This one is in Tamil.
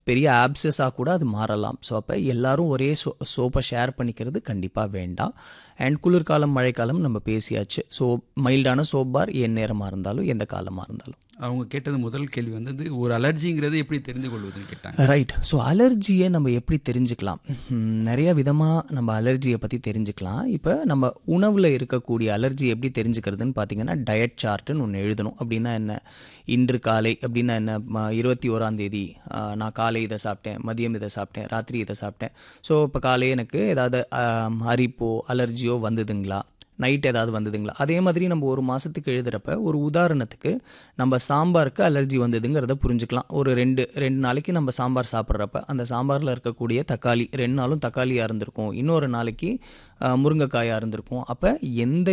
பெரிய ஆப்சஸாக கூட அது மாறலாம் ஸோ அப்போ எல்லாரும் ஒரே சோ சோப்பை ஷேர் பண்ணிக்கிறது கண்டிப்பாக வேண்டாம் அண்ட் குளிர்காலம் மழைக்காலம் நம்ம பேசியாச்சு ஸோ மைல்டான சோப் பார் என் நேரமாக இருந்தாலும் எந்த காலமாக இருந்தாலும் அவங்க கேட்டது முதல் கேள்வி வந்தது ஒரு அலர்ஜிங்கிறது எப்படி தெரிந்து கொள்வதுன்னு கேட்டாங்க ரைட் ஸோ அலர்ஜியை நம்ம எப்படி தெரிஞ்சுக்கலாம் ம், நிறைய விதமாக நம்ம அலர்ஜியை பற்றி தெரிஞ்சுக்கலாம் இப்போ நம்ம உணவில் இருக்கக்கூடிய அலர்ஜி எப்படி தெரிஞ்சுக்கிறதுன்னு பார்த்தீங்கன்னா டயட் சார்ட்டுன்னு ஒன்று எழுதணும் அப்படின்னா என்ன இன்று காலை அப்படின்னா என்ன ம- இருபத்தி ஓராம் தேதி ஆ, நான் காலை இதை சாப்பிட்டேன் மதியம் இதை சாப்பிட்டேன் ராத்திரி இதை சாப்பிட்டேன் ஸோ இப்போ காலை எனக்கு ஏதாவது ஆம், அரிப்போ அலர்ஜியோ வந்ததுங்களா நைட் ஏதாவது வந்ததுங்களா அதே மாதிரி நம்ம ஒரு மாதத்துக்கு எழுதுகிறப்ப ஒரு உதாரணத்துக்கு நம்ம சாம்பாருக்கு அலர்ஜி வந்ததுங்கிறத புரிஞ்சுக்கலாம் ஒரு ரெண்டு ரெண்டு நாளைக்கு நம்ம சாம்பார் சாப்பிட்றப்ப அந்த சாம்பாரில் இருக்கக்கூடிய தக்காளி ரெண்டு நாளும் தக்காளியாக இருந்திருக்கும் இன்னொரு நாளைக்கு முருங்கைக்காயாக இருந்திருக்கும் அப்போ எந்த